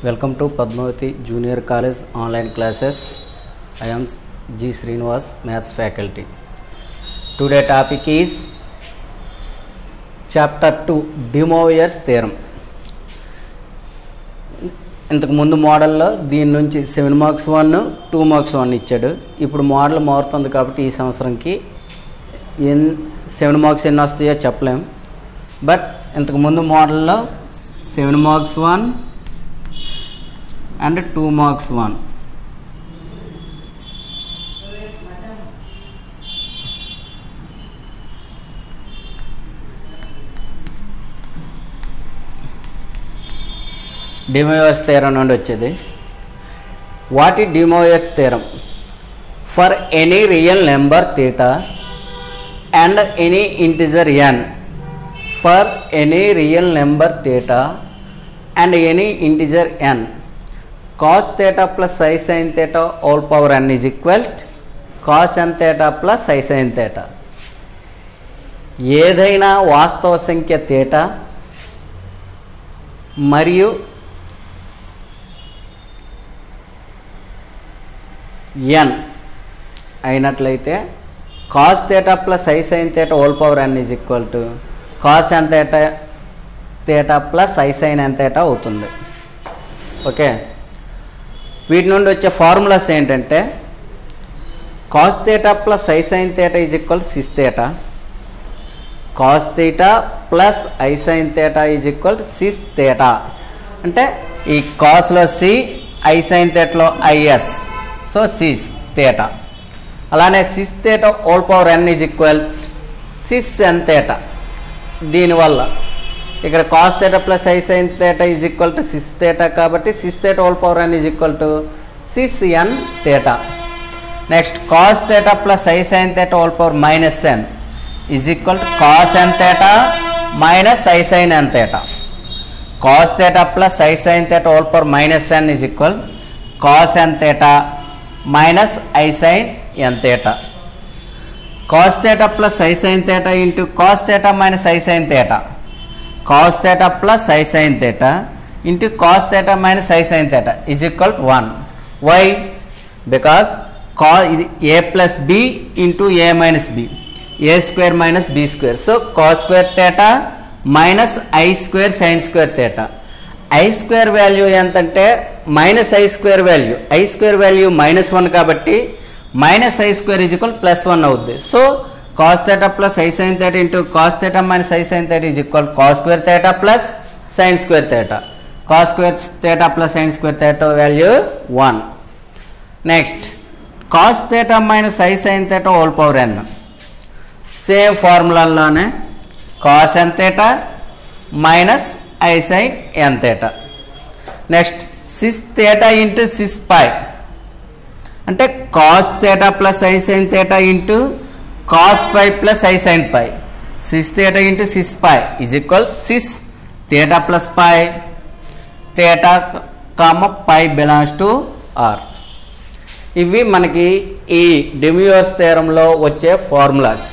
Welcome to Padmavati Junior College online classes. I am G. Srinivas, Maths faculty. Today topic is Chapter 2 De Moivre's theorem. ఇంతకు ముందు మోడల్లో దీని నుంచి seven marks one two marks one ఇచ్చాడు ఇప్పుడు model మారుతుంది కాబట్టి ఈ సంవత్సరంకి ఎన్ సెవెన్ మార్క్స్ ఎన్ని వస్తాయో చెప్పలేం బట్ ఇంతకు ముందు మోడల్లో seven marks one and two marks one De Moivre's theorem నుండి వచ్చేది వాట్ ఈ De Moivre's theorem for any real number theta and any integer n for any real number theta and any integer n cos theta plus i sine theta all power n is equal cos n theta plus i sine theta ఏదైనా వాస్తవ సంఖ్య theta మరియు n అయినట్లయితే cos theta plus I sine theta whole power n is equal to cos n theta theta plus I sine n theta అవుతుంది okay వీటి నుండి వచ్చే formulas ఏంటంటే cos theta plus I sine theta is equal cis theta cos theta plus I sine theta is equal cis theta అంటే ఈ కాస్లో c i sine థేటలో i s so cis theta అలానే cis theta whole power n is equal cis n theta దీనివల్ల ఇక్కడ cos theta plus I sine theta is equal to cis theta కాబట్టి cis theta whole power n is equal to cis n theta next cos theta plus I sine theta whole power minus n is equal to cos n theta minus i sine n theta cos theta plus I sine theta whole power minus n is equal cos n theta minus i sine n theta cos theta plus I sine theta into cos theta minus i sine theta cos theta plus I sine theta into cos theta minus i sine theta is equal one why because కా ఇది a plus b into a minus b a square minus b square so cos square theta minus i square sine square theta i square value ఎంతంటే minus i square value i square value minus one కాబట్టి minus i square is equal plus one అవుద్ది so cos theta plus I sine theta into cos theta minus i sine theta is equal cos square theta plus sine square theta cos square theta plus sine square theta value one next cos theta minus i sine theta whole power n same ఫార్ములాల్లోనే cos n theta minus i sine n theta next cis theta into cis pi అంటే cos theta plus I sine theta into cos pi plus I sine pi cis theta into cis pi is equal cis theta plus pi theta comma pi belongs to R ఇవి మనకి ఈ డెమ్యూర్స్ థేరంలో వచ్చే formulas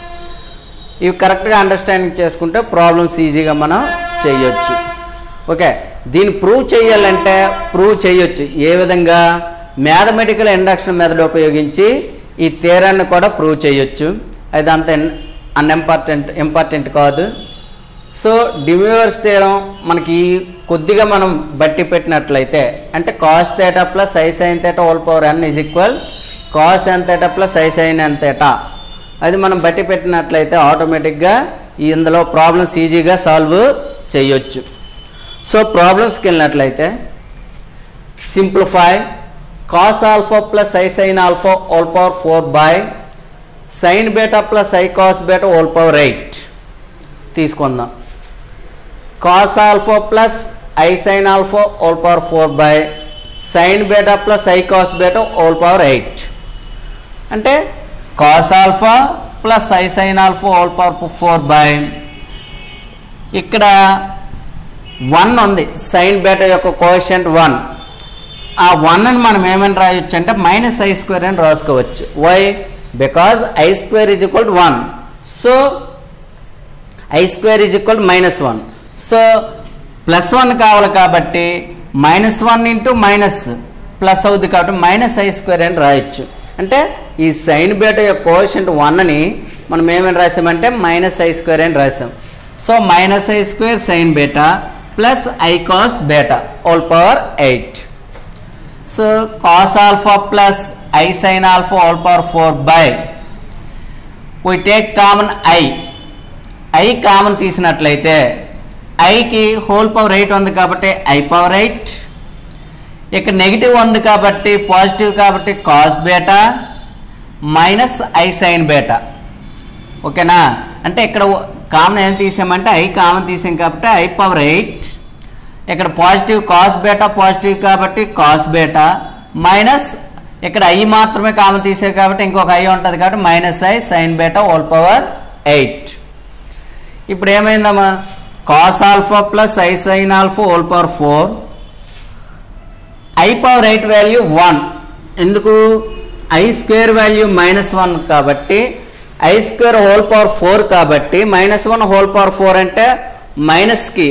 ఇవి కరెక్ట్గా understanding చేసుకుంటే problems ఈజీగా మనం చేయొచ్చు ఓకే దీన్ని ప్రూవ్ చేయాలంటే ప్రూవ్ చేయొచ్చు ఏ విధంగా మ్యాథమెటికల్ ఇండక్షన్ మెథడ్ ఉపయోగించి ఈ థేరాన్ని కూడా ప్రూవ్ చేయొచ్చు అది అంత అన్ఇంపార్టెంట్ ఇంపార్టెంట్ కాదు సో డిమ్యూవర్స్ థీరం మనకి కొద్దిగా మనం బట్టి పెట్టినట్లయితే అంటే cos theta plus I sine theta whole power n is equal cos n theta plus I sine n theta అది మనం బట్టి పెట్టినట్లయితే ఆటోమేటిక్గా ఇందులో ప్రాబ్లమ్స్ ఈజీగా సాల్వ్ చేయొచ్చు సో ప్రాబ్లమ్స్కి వెళ్ళినట్లయితే simplify cos alpha plus I sine alpha whole power four by sine beta plus i cos beta whole power eight తీసుకుందాం cos alpha plus I sine alpha whole power four by sine beta plus i cos beta whole power eight అంటే cos alpha plus I sine alpha whole power four by ఇక్కడ one ఉంది sine beta యొక్క quotient one ఆ one అని మనం ఏమని రాయొచ్చు అంటే మైనస్ ఐ స్క్వేర్ అని రాసుకోవచ్చు why because i square is equal one so i square is equal minus one so plus one కావాలి కాబట్టి minus one into minus plus అవుతుంది కాబట్టి మైనస్ ఐ స్క్వేర్ అని రాయొచ్చు అంటే ఈ సైన్ బీటా యొక్క కోషంట్ వన్ని మనం ఏమని రాసామంటే మైనస్ ఐ స్క్వేర్ అని రాసాం so minus i square sine beta plus i cos beta all power eight so cos alpha plus I sine alpha all power four by we take common i i common తీసినట్లయితే ఐకి whole power eight ఉంది కాబట్టి i power eight ఇక్కడ negative ఉంది కాబట్టి positive కాబట్టి cos beta minus i sine beta ఓకేనా అంటే ఇక్కడ కామన్ ఏం తీసామంటే ఐ కామన్ తీసాం కాబట్టి ఐ పవర్ ఎయిట్ ఇక్కడ పాజిటివ్ కాస్ బేటా పాజిటివ్ కాబట్టి కాస్ బేటా మైనస్ ఇక్కడ ఐ మాత్రమే కామన్ తీసే కాబట్టి ఇంకొక ఐ ఉంటుంది కాబట్టి minus i sine beta whole power eight ఇప్పుడు ఏమైందమ్మా cos alpha plus I sine alpha whole power four i power eight value one ఎందుకు i square value minus one కాబట్టి i square whole power four కాబట్టి minus one whole power four అంటే మైనస్కి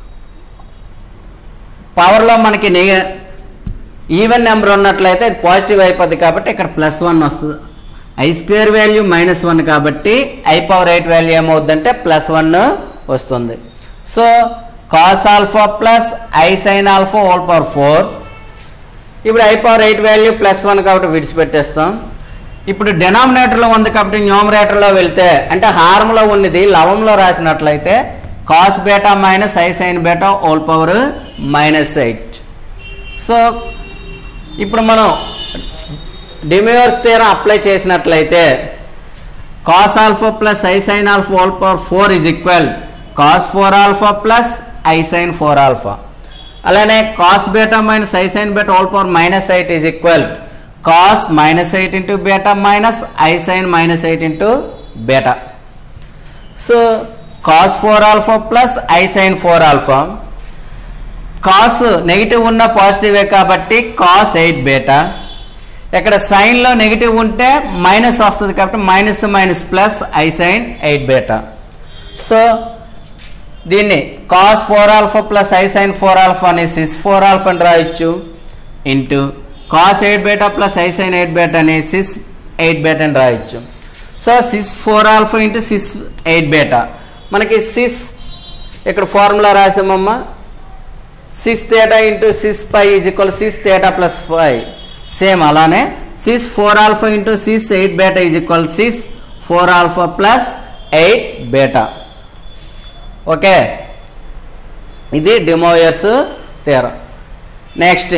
పవర్లో మనకి నెగ even number ఉన్నట్లయితే అది positive అయిపోద్ది కాబట్టి ఇక్కడ ప్లస్ వన్ వస్తుంది i square value minus one కాబట్టి ఐ పవర్ ఎయిట్ వాల్యూ ఏమవుద్దంటే ప్లస్ వన్ వస్తుంది so cos alpha plus I sine alpha whole power four ఇప్పుడు i power eight value plus one కాబట్టి విడిచిపెట్టేస్తాం ఇప్పుడు డెనామినేటర్లో ఉంది కాబట్టి న్యూమరేటర్లో వెళ్తే అంటే హారంలో ఉన్నది లవంలో రాసినట్లయితే cos beta minus i sine beta whole power minus eight so ఇప్పుడు మనం డిమ్యూర్స్ థియరం అప్లై చేసినట్లయితే cos alpha plus I sine alpha whole power four is equal cos four alpha plus I sine four alpha అలానే cos beta minus i sine beta whole power minus eight is equal cos minus eight into beta minus i sine minus eight into beta so cos four alpha plus I sine four alpha cos negative ఉన్న పాజిటివే కాబట్టి cos eight బేటా ఇక్కడ సైన్లో negative ఉంటే minus వస్తుంది కాబట్టి minus minus plus I sine eight beta so దీన్ని cos four alpha plus I sine four alpha అని cis four alpha అని రాయొచ్చు into cos eight beta plus I sine eight beta అని cis eight beta అని రాయొచ్చు so cis four alpha into cis eight beta మనకి cis ఇక్కడ formula రాసామమ్మా six theta into six pi is equal six theta plus five same అలానే six four alpha into six eight beta is equal six four alpha plus eight beta okay ఇది De Moivre's theorem next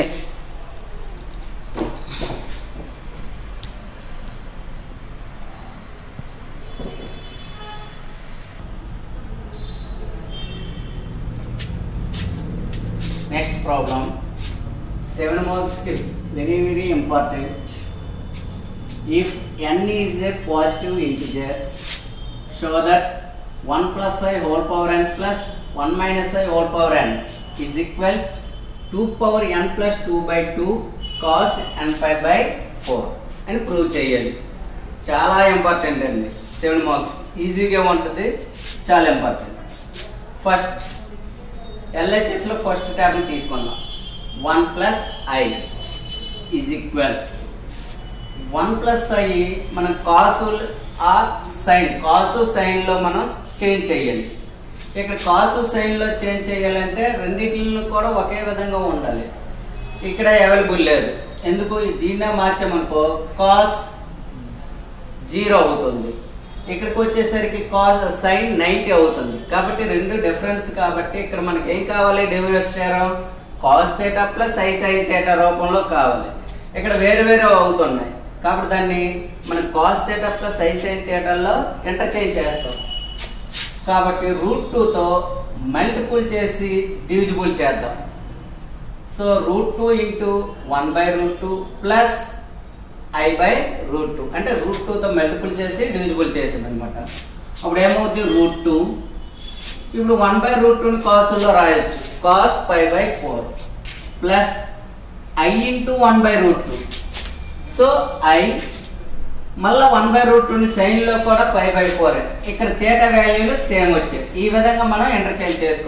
next problem seven మార్క్స్కి very very important if n is a positive integer show that one plus i whole power n plus one minus i whole power n is equal two power n plus two by two cos n five by four అని prove చేయాలి చాలా important అండి seven marks ఈజీగా ఉంటుంది చాలా important first ఎల్హెచ్ఎస్లో first tab తీసుకుందాం one plus i is equal one plus i మనం కాసు ఆ సైన్ కాసు సైన్లో మనం చేంజ్ చేయాలి ఇక్కడ కాసు సైన్లో చేంజ్ చేయాలంటే రెండింటిని కూడా ఒకే విధంగా ఉండాలి ఇక్కడ అవైలబుల్ లేదు ఎందుకు దీన్నే మార్చామనుకో కాస్ జీరో అవుతుంది ఇక్కడికి వచ్చేసరికి కాస్ సైన్ నైంటీ అవుతుంది కాబట్టి రెండు డిఫరెన్స్ కాబట్టి ఇక్కడ మనకి ఏం కావాలి De Moivre's theorem cos theta plus I sine theta రూపంలో కావాలి ఇక్కడ వేరు వేరే అవుతున్నాయి కాబట్టి దాన్ని మనం కాస్ థేటా ప్లస్ ఐ సైన్ థేటాల్లో ఇంటర్చేంజ్ చేస్తాం కాబట్టి రూట్ టూతో మల్టిపుల్ చేసి డివిజిబుల్ చేద్దాం so root two into one by root two plus i by root two అంటే రూట్ టూతో మల్టిపుల్ చేసి డివిజిబుల్ చేసింది అనమాట అప్పుడు ఏమవుతుంది రూట్ టూ ఇప్పుడు వన్ బై రూట్ టూని కాసుల్లో రాయొచ్చు cos five by four plus i into one by root two so i మళ్ళీ వన్ బై రూట్ టూని సైన్లో కూడా ఫైవ్ బై ఫోర్ ఇక్కడ థీటా వాల్యూలు సేమ్ వచ్చాయి ఈ విధంగా మనం ఇంటర్చేంజ్ చేసుకోలేదు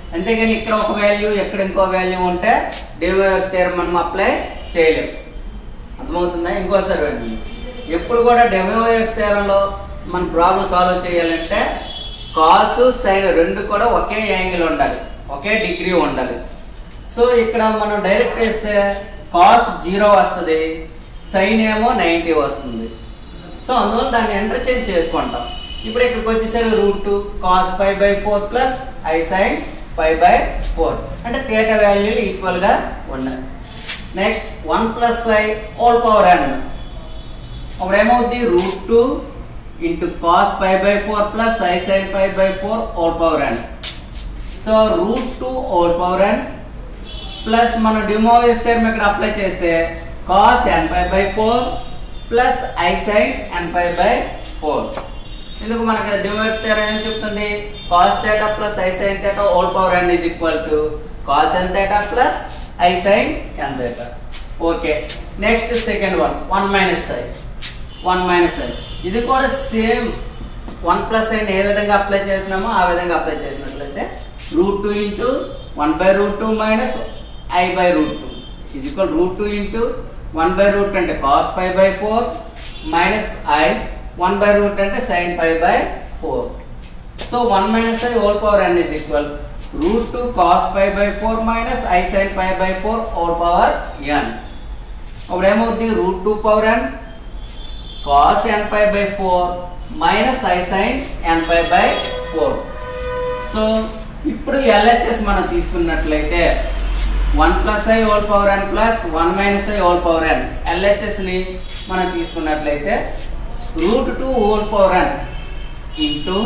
అంతేగాని ఇక్కడ ఒక వాల్యూ ఇక్కడ ఇంకో వాల్యూ ఉంటే డెరివేటివ్ థియరం మనం అప్లై చేయలేం అర్థమవుతుందా ఇంకోసారి వినండి ఎప్పుడు కూడా డెమోవేస్ థియరంలో మన ప్రాబ్లం సాల్వ్ చేయాలంటే కాసు సైన్ రెండు కూడా ఒకే యాంగిల్ ఉండాలి ఒకే డిగ్రీ ఉండాలి సో ఇక్కడ మనం డైరెక్ట్ వేస్తే కాస్ జీరో వస్తుంది సైన్ ఏమో నైంటీ వస్తుంది సో అందువల్ల దాన్ని ఇంటర్చేంజ్ చేసుకుంటాం ఇప్పుడు ఇక్కడికి వచ్చేసరికి root two cos five by four plus I sine five by four అంటే థియేట వాల్యూలు ఈక్వల్గా ఉన్నాయి next one plus i whole power n అప్పుడు ఏమవుద్ది root two into cos five by four plus I sine five by four whole power n so root two whole power n plus మనం డిమోవేస్ theorem ఇక్కడ apply చేస్తే cos n pi by four plus I sine n pi by four ఎందుకు మనకి De Moivre's theorem ఏం చెప్తుంది cos theta plus I sine theta whole power n is equal to cos n theta plus I sine n theta okay next second one one minus i one minus i ఇది కూడా same one plus ఐని ఏ విధంగా apply చేసినామో ఆ విధంగా apply చేసినట్లయితే root two into one by root two minus i by root two is equal root two into one by root అంటే cos pi by four minus i one by root అంటే sine pi by four so one minus i whole power n is equal root two cos pi by four minus i sine pi by four whole power n అప్పుడు ఏమవుద్ది root two power n cos n pi by four minus i sine n pi by four so ఇప్పుడు LHS మనం తీసుకున్నట్లయితే one plus i whole power n plus one minus i whole power n ఎల్హెచ్ఎస్ని మనం తీసుకున్నట్లయితే root two whole power n into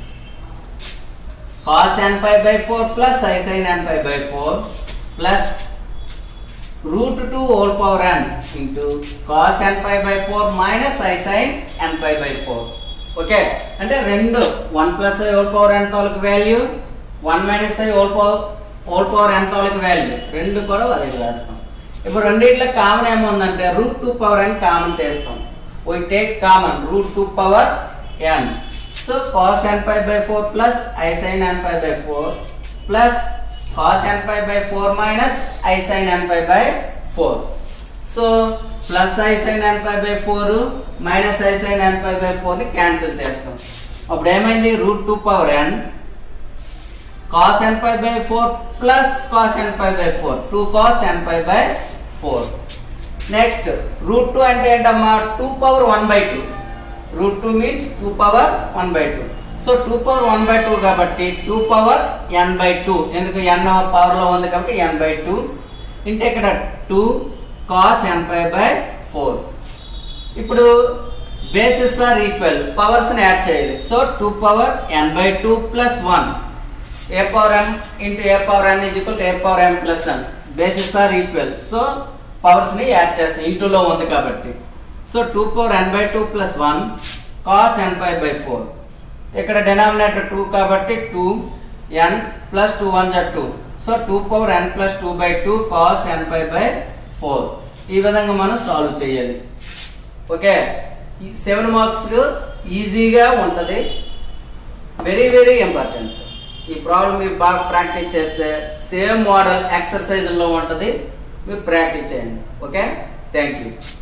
cos n pi by four plus I sine n pi by four plus root two whole power n into cos n pi by four minus i sine n pi by four okay అంటే రెండు one plus i whole power n తాలూకు value one minus i whole power whole power n తాలూకు value రెండు కూడా అదే రాస్తాం ఇప్పుడు రెండిట్లో కామన్ ఏముందంటే root two power n common తీస్తాం we take common root two power n so cos n pi by four plus I sine n pi by four plus cos n pi by 4 minus i sin n pi by 4 so plus I sine n pi by four minus i sine n pi by ఫోర్ని cancel చేస్తాం అప్పుడు ఏమైంది root two power n cos n pi by four plus cos n pi by four two cos n pi by four next root two అంటే ఏంటమ్మా two power one by two root two means two power one by two so two power one by two కాబట్టి two power n by two ఎందుకు n పవర్లో ఉంది కాబట్టి ఎన్ by two ఇంటే ఇక్కడ two cos n pi by four ఇప్పుడు bases are equal పవర్స్ని add చేయాలి so two power n by two plus one a power n into a power n is equal a power n plus one bases are equal so పవర్స్ని add చేస్తాం ఇంటూలో ఉంది కాబట్టి so two power n by two plus one cos n pi by four ఇక్కడ denominator two కాబట్టి two n plus two one జా two so two power n plus two by two cos n pi by four ఈ విధంగా మనం solve చేయాలి okay seven marks ఈజీగా ఉంటుంది very very important ఈ ప్రాబ్లం మీరు బాగా ప్రాక్టీస్ చేస్తే సేమ్ మోడల్ ఎక్సర్సైజ్లో ఉంటుంది మీరు ప్రాక్టీస్ చేయండి ఓకే థ్యాంక్ యూ